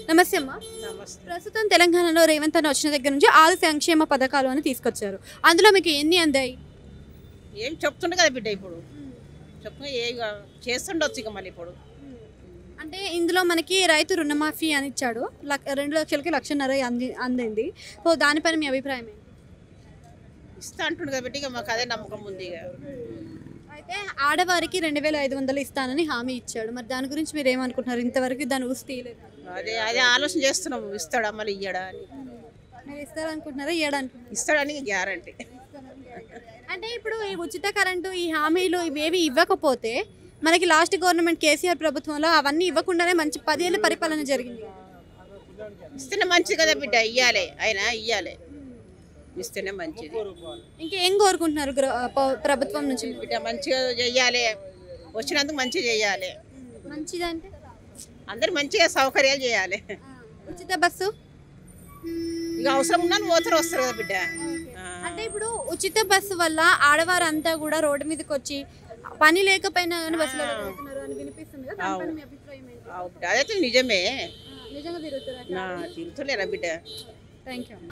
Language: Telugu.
నమస్తే అమ్మా నమస్తే ప్రస్తుతం తెలంగాణలో రేవంత్ అన్న వచ్చిన దగ్గర నుంచి ఆరు సంక్షేమ పథకాలు అని తీసుకొచ్చారు అందులో మీకు ఎన్ని అందాయి ఏం చెప్తుండే కదా బిడ్డ ఇప్పుడు చెప్తున్నా ఏ చేస్తుండొచ్చు ఇక మళ్ళీ ఇప్పుడు అంటే ఇందులో మనకి రైతు రుణమాఫీ అని ఇచ్చాడు లక్- రెండు లక్షలకి లక్షన్నర అంది అందింది సో దానిపైన మీ అభిప్రాయం ఏంటి ఇస్తా అంటుండే కదా బిడ్డ ఇక మాకు అదే నమ్మకం ఉంది ఇక అయితే ఆడవారికి రెండు వేల ఐదు వందలు ఇస్తానని హామీ ఇచ్చాడు మరి దాని గురించి మీరు ఏమనుకుంటున్నారు ఇంతవరకు దాని ఊసి తీయలేదు అదే అదే ఆలోచన చేస్తున్నాం ఇస్తాడా మళ్ళీ ఇయ్యడా అని మీరు ఇస్తారనుకుంటున్నారా ఇవ్వడానికి ఇస్తాడని గ్యారంటీ అంటే ఇప్పుడు ఈ ఉచిత కరెంటు ఈ హామీలు ఇవేవి ఇవ్వకపోతే మనకి లాస్ట్ గవర్నమెంట్ కేసీఆర్ ప్రభుత్వంలో అవన్నీ ఇవ్వకుండానే మంచి పదేళ్ళ పరిపాలన జరిగింది ఇస్తేనే మంచిది కదా బిడ్డ ఇయ్యాలి అయినా ఇయ్యాలి ఇస్తేనే మంచిది ఇంకేం కోరుకుంటున్నారు గ్ర- ప- ప్రభుత్వం నుంచి మీరు? బిడ్డ మంచిగా చెయ్యాలి వచ్చినందుకు మంచిగా చెయ్యాలి మంచిదంటే అందరు మంచిగా సౌకర్యాలు చేయాలి ఉచిత బస్సు ఇక అవసరం ఉన్నా పోతారు వస్తారు కదా బిడ్డ ఆ. అంటే ఇప్పుడు ఉచిత బస్సు వల్ల ఆడవారంతా కూడా రోడ్డు మీదకి వచ్చి పని లేకపోయినా కానీ బస్సులో వెళ్తున్నారు అని వినిపిస్తుంది కదా దానిపైన మీ అభిప్రాయం ఏంటి ఆ బిడ్డ అదైతే నిజమే ఆ, నిజంగా తిరుగుతారు నా తిరుగుతలేరా బిడ్డ థ్యాంక్ యూ